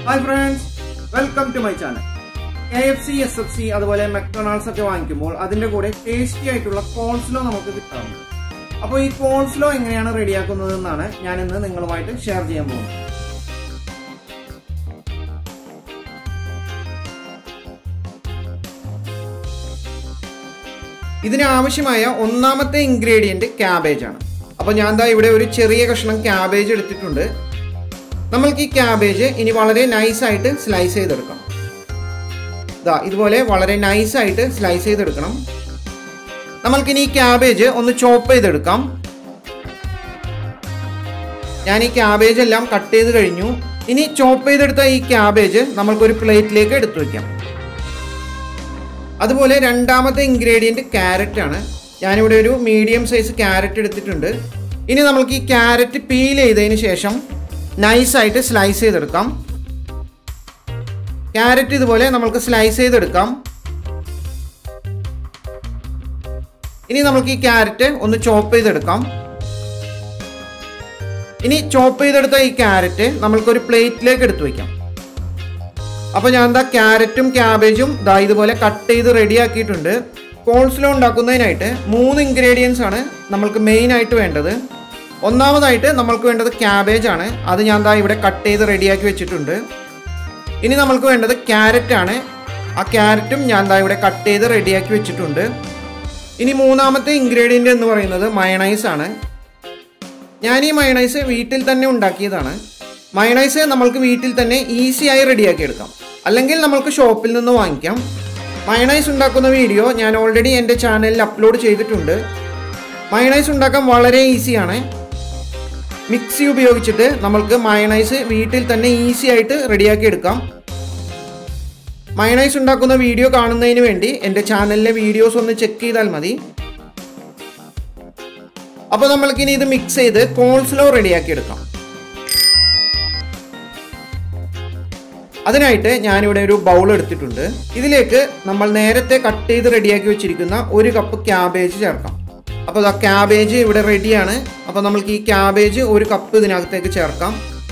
hi friends welcome to my channel K F C S F C അതുപോലെ McDonald's ഒക്കെ വാങ്ങിക്കുമ്പോൾ അതിന്റെ കൂടെ ടേസ്റ്റി ആയിട്ടുള്ള കോൾസ്ലോ നമുക്ക് കിട്ടാറുണ്ട് അപ്പോൾ ഈ കോൾസ്ലോ എങ്ങനെയാണ് റെഡിയാക്കുന്നത് എന്നാണ് ഞാൻ ഇന്ന് നിങ്ങളുമായിട്ട് ഷെയർ ചെയ്യാൻ പോകുന്നത് ഇതിന് ആവശ്യമായ ഒന്നാമത്തെ ഇൻഗ്രീഡിയന്റ് ക്യാബേജ് ആണ് അപ്പോൾ ഞാൻ ദാ ഇവിടെ ഒരു ചെറിയ കഷ്ണം ക്യാബേജ് എടുത്തിട്ടുണ്ട് നമ്മൾക്ക് ഈ ക്യാബേജ് ഇനി വളരെ നൈസായിട്ട് സ്ലൈസ് ചെയ്തെടുക്കണം ഇതാ ഇതുപോലെ വളരെ നൈസായിട്ട് സ്ലൈസ് ചെയ്തെടുക്കണം നമ്മൾക്കിനി ഈ ക്യാബേജ് ഒന്ന് ചോപ്പ് ചെയ്തെടുക്കാം ഞാൻ ഈ ക്യാബേജ് എല്ലാം കട്ട് ചെയ്ത് കഴിഞ്ഞു ഇനി ചോപ്പ് ചെയ്തെടുത്ത ഈ ക്യാബേജ് നമ്മൾക്കൊരു പ്ലേറ്റിലേക്ക് എടുത്തു വയ്ക്കാം അതുപോലെ രണ്ടാമത്തെ ഇൻഗ്രീഡിയൻറ്റ് ക്യാരറ്റ് ആണ് ഞാനിവിടെ ഒരു മീഡിയം സൈസ് ക്യാരറ്റ് എടുത്തിട്ടുണ്ട് ഇനി നമുക്ക് ഈ ക്യാരറ്റ് പീൽ ചെയ്തതിന് ശേഷം നൈസായിട്ട് സ്ലൈസ് ചെയ്തെടുക്കാം ക്യാരറ്റ് ഇതുപോലെ നമുക്ക് സ്ലൈസ് ചെയ്തെടുക്കാം ഇനി നമുക്ക് ഈ ക്യാരറ്റ് ഒന്ന് ചോപ്പ് ചെയ്തെടുക്കാം ഇനി ചോപ്പ് ചെയ്തെടുത്ത ഈ ക്യാരറ്റ് നമ്മൾക്കൊരു പ്ലേറ്റിലേക്ക് എടുത്തു വയ്ക്കാം അപ്പോൾ ഞാൻ എന്താ ക്യാരറ്റും ക്യാബേജും ദാ ഇതുപോലെ കട്ട് ചെയ്ത് റെഡിയാക്കിയിട്ടുണ്ട് കോൾസ്ലോ ഉണ്ടാക്കുന്നതിനായിട്ട് മൂന്ന് ഇൻഗ്രീഡിയൻസ് ആണ് നമ്മൾക്ക് മെയിൻ ആയിട്ട് വേണ്ടത് ഒന്നാമതായിട്ട് നമ്മൾക്ക് വേണ്ടത് ക്യാബേജ് ആണ് അത് ഞാൻ ദാ ഇവിടെ കട്ട് ചെയ്ത് റെഡിയാക്കി വെച്ചിട്ടുണ്ട് ഇനി നമ്മൾക്ക് വേണ്ടത് ക്യാരറ്റ് ആണ് ആ ക്യാരറ്റും ഞാൻ ദാ ഇവിടെ കട്ട് ചെയ്ത് റെഡിയാക്കി വെച്ചിട്ടുണ്ട് ഇനി മൂന്നാമത്തെ ഇൻഗ്രീഡിയൻ്റ് എന്ന് പറയുന്നത് മയണൈസ് ആണ് ഞാൻ ഈ മയണൈസ് വീട്ടിൽ തന്നെ ഉണ്ടാക്കിയതാണ് മയണൈസ് നമ്മൾക്ക് വീട്ടിൽ തന്നെ ഈസിയായി റെഡിയാക്കി എടുക്കാം അല്ലെങ്കിൽ നമ്മൾക്ക് ഷോപ്പിൽ നിന്ന് വാങ്ങിക്കാം മയണൈസ് ഉണ്ടാക്കുന്ന വീഡിയോ ഞാൻ ഓൾറെഡി എൻ്റെ ചാനലിൽ അപ്ലോഡ് ചെയ്തിട്ടുണ്ട് മയണൈസ് ഉണ്ടാക്കാൻ വളരെ ഈസിയാണ് മിക്സി ഉപയോഗിച്ചിട്ട് നമ്മൾക്ക് മയണൈസ് വീട്ടിൽ തന്നെ ഈസി ആയിട്ട് റെഡിയാക്കി എടുക്കാം മയണൈസ് ഉണ്ടാക്കുന്ന വീഡിയോ കാണുന്നതിന് വേണ്ടി എൻ്റെ ചാനലിലെ വീഡിയോസ് ഒന്ന് ചെക്ക് ചെയ്താൽ മതി അപ്പോൾ നമ്മൾക്കിനി ഇത് മിക്സ് ചെയ്ത് കോൾസ്ലോ റെഡിയാക്കി എടുക്കാം അതിനായിട്ട് ഞാനിവിടെ ഒരു ബൗൾ എടുത്തിട്ടുണ്ട് ഇതിലേക്ക് നമ്മൾ നേരത്തെ കട്ട് ചെയ്ത് റെഡിയാക്കി വെച്ചിരിക്കുന്ന ഒരു കപ്പ് ക്യാബേജ് ചേർക്കാം അപ്പോൾ ആ ക്യാബേജ് ഇവിടെ റെഡിയാണ് അപ്പോൾ നമ്മൾക്ക് ഈ ക്യാബേജ് ഒരു കപ്പ് ഇതിനകത്തേക്ക് ചേർക്കാം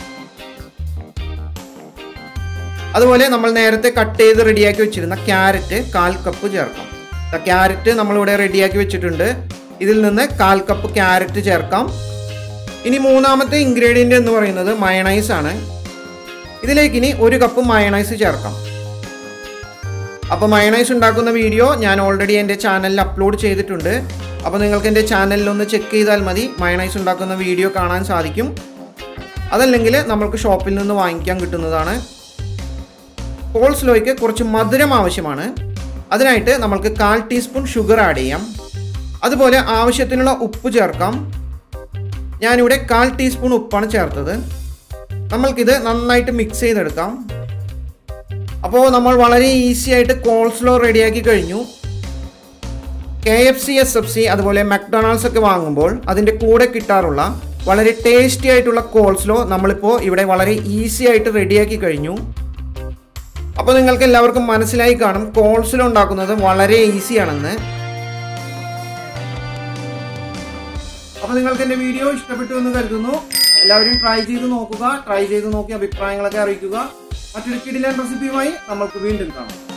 അതുപോലെ നമ്മൾ നേരത്തെ കട്ട് ചെയ്ത് റെഡിയാക്കി വെച്ചിരുന്ന ക്യാരറ്റ് കാൽ കപ്പ് ചേർക്കാം ക്യാരറ്റ് നമ്മളിവിടെ റെഡിയാക്കി വെച്ചിട്ടുണ്ട് ഇതിൽ നിന്ന് കാൽ കപ്പ് ക്യാരറ്റ് ചേർക്കാം ഇനി മൂന്നാമത്തെ ഇൻഗ്രീഡിയൻ്റ് എന്ന് പറയുന്നത് മയണൈസ് ആണ് ഇതിലേക്ക് ഇനി ഒരു കപ്പ് മയണൈസ് ചേർക്കാം അപ്പോൾ മയണൈസ് ഉണ്ടാക്കുന്ന വീഡിയോ ഞാൻ ഓൾറെഡി എൻ്റെ ചാനലിൽ അപ്ലോഡ് ചെയ്തിട്ടുണ്ട് അപ്പോൾ നിങ്ങൾക്ക് എൻ്റെ ചാനലിൽ ഒന്ന് ചെക്ക് ചെയ്താൽ മതി മയണൈസ് ഉണ്ടാക്കുന്ന വീഡിയോ കാണാൻ സാധിക്കും അതല്ലെങ്കിൽ നമ്മൾക്ക് ഷോപ്പിൽ നിന്ന് വാങ്ങിക്കാൻ കിട്ടുന്നതാണ് കോൾസ്ലോയ്ക്ക് കുറച്ച് മധുരം ആവശ്യമാണ് അതിനായിട്ട് നമ്മൾക്ക് കാൽ ടീസ്പൂൺ ഷുഗർ ആഡ് ചെയ്യാം അതുപോലെ ആവശ്യത്തിനുള്ള ഉപ്പ് ചേർക്കാം ഞാനിവിടെ കാൽ ടീസ്പൂൺ ഉപ്പാണ് ചേർത്തത് നമ്മൾക്കിത് നന്നായിട്ട് മിക്സ് ചെയ്തെടുക്കാം അപ്പോൾ നമ്മൾ വളരെ ഈസി ആയിട്ട് കോൾസ്ലോ റെഡിയാക്കി കഴിഞ്ഞു K F C S F C അതുപോലെ മക്ഡൊണാൾഡ്സ് ഒക്കെ വാങ്ങുമ്പോൾ അതിൻ്റെ കൂടെ കിട്ടാറുള്ള വളരെ ടേസ്റ്റി ആയിട്ടുള്ള കോൾസ്ലോ നമ്മളിപ്പോൾ ഇവിടെ വളരെ ഈസി ആയിട്ട് റെഡിയാക്കി കഴിഞ്ഞു അപ്പോൾ നിങ്ങൾക്ക് എല്ലാവർക്കും മനസ്സിലായി കാണും കോൾസ്ലോ ഉണ്ടാക്കുന്നത് വളരെ ഈസിയാണെന്ന് അപ്പോൾ നിങ്ങൾക്ക് എൻ്റെ വീഡിയോ ഇഷ്ടപ്പെട്ടു എന്ന് കരുതുന്നു എല്ലാവരും ട്രൈ ചെയ്ത് നോക്കുക ട്രൈ ചെയ്ത് നോക്കി അഭിപ്രായങ്ങളൊക്കെ അറിയിക്കുക മറ്റൊരു കിടിലൻ റെസിപ്പിയുമായി നമ്മൾക്ക് വീണ്ടും കാണാം